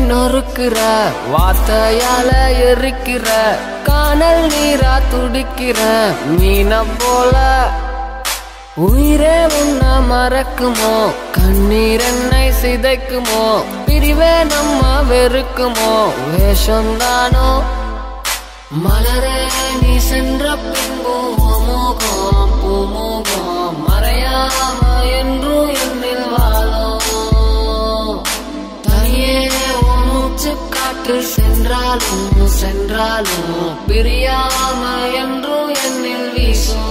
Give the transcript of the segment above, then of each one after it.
நொறுக்குற வார்த்தையால எரிக்கிற காணல் நீரா துடிக்கிற மீன போல உயிரே உன்ன மறக்குமோ கண்ணீர் என்னை சிதைக்குமோ பிரிவே நம்ம வெறுக்குமோ வேஷம்தானோ மலரே நீ சென்ற பின்பும் மோகம் பூமோகம் மறையாம என்றும் என்னில் வாழும் தனியே உன் மூச்சு காற்று சென்றாலும் சென்றாலும் பிரியாம என்றும் என்னில் வீசும்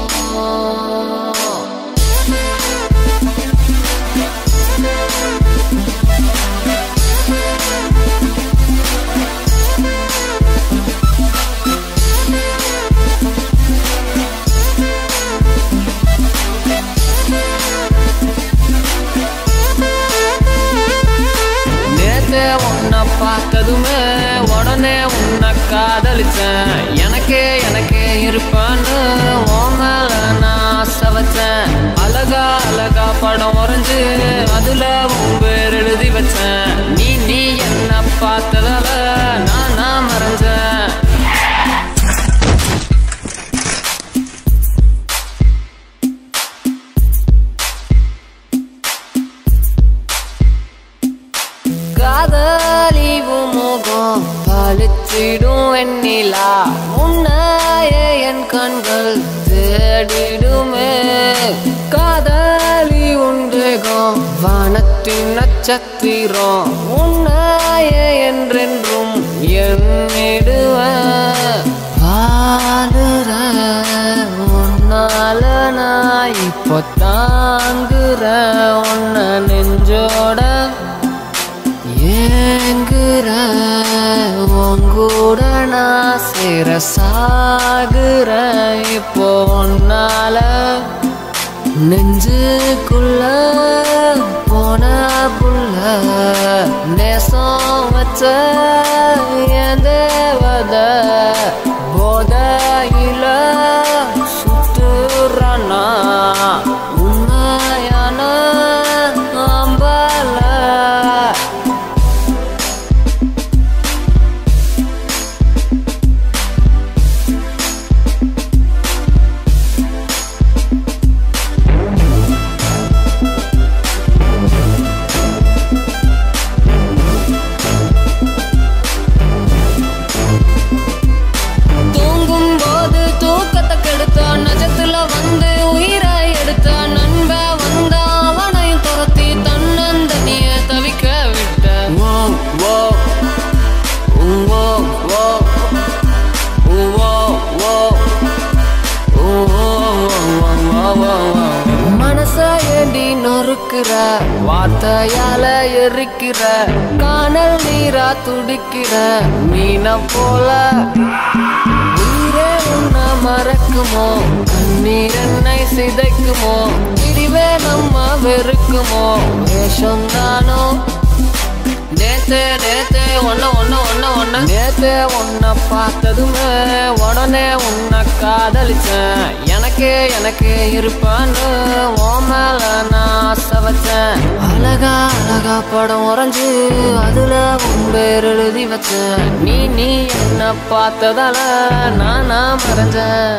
நேத்தே உன்னை பார்த்ததுமே உடனே உன்னை காதலிச்சேன் எனக்கே எனக்கே இருப்பான்னு உன் மேல நான் ஆசை வச்சேன் அழகா அழகா படம் வரைஞ்சு அதுல உன் பேர் எழுதி வச்சேன் நீ நீ என்ன பார்த்ததால நான் நான் மறைஞ்சேன் காதலிவு முகம் பழிச்சிடும் வெண்ணிலா உன்னையே என் கண்கள் தேடிடுமே காதலி உண்டேகம் வானத்தின் நட்சத்திரம் உன்னையே என்றென்றும் எண்ணிடுவேன் வாழுற உன்னால நான் இப்போ தாங்குற உன்ன நெஞ்சோட ஏங்குற உங்கூட நான் சேர சாகுற இப்போ உன்னால நெஞ்சுக்குள்ள போன புள்ள நேசம் வச்ச என் தேவத போதையில சுத்துறானா உண்மையான அம்பல தூங்கும் போது தூக்கத்தை கெடுத்த நஜத்துல வந்து உயிரை எடுத்த நண்ப வந்த அவனையும் துரத்தி தன்னந்தனிய தவிக்க விட்ட ஓ ஓ உம், ஓ ஓ உம், ஓ ஓ உம், ஓ, ஓ, ஓ, ஓ, ஓ. மனச ஏண்டி நொறுக்குற வார்த்தையால எரிக்கிற காணல் நீரா துடிக்கிற மீன போல உயிரே உன்ன மறக்குமோ கண்ணீர் என்னை சிதைக்குமோ பிரிவே நம்ம வெறுக்குமோ வேஷம் தானோ நேத்தே நேத்தே ஒன்ன ஒன்ன ஒன்ன ஒன்ன நேத்தே உன்னை பார்த்ததுமே உடனே உன்னை காதலிச்சேன் எனக்கே எனக்கே இருப்பான்னு உன் மேல நான் ஆசை வச்சேன் அழகா அழகா படம் வரைஞ்சு அதுல உன் பேர் எழுதி வச்சேன் நீ நீ என்ன பார்த்ததால நான் நான் மறைஞ்சேன்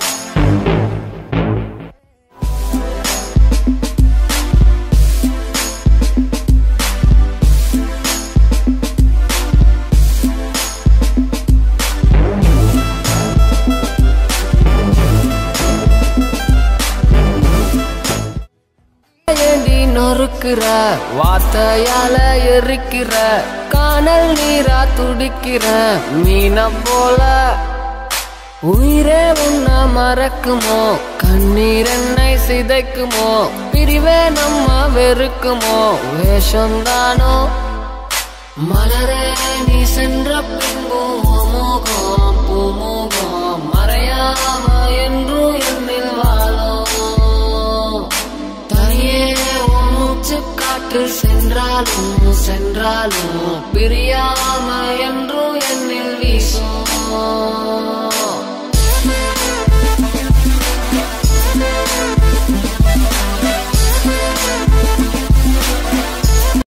ஏண்டி நொறுக்குற வார்த்தையால எரிக்கிற காணல் நீரா துடிக்கிற மீன போல உயிரே உன்ன மறக்குமோ கண்ணீர் என்னை சிதைக்குமோ பிரிவே நம்ம வெறுக்குமோ வேஷம்தானோ மலரே நீ சென்ற பின்பும் மோகம் பூமோகம் மறையாம என்றும் என்னில் வாழும் தனியே உன் மூச்சு காற்று சென்றாலும் சென்றாலும் பிரியாம என்றும் என்னில் வீசும்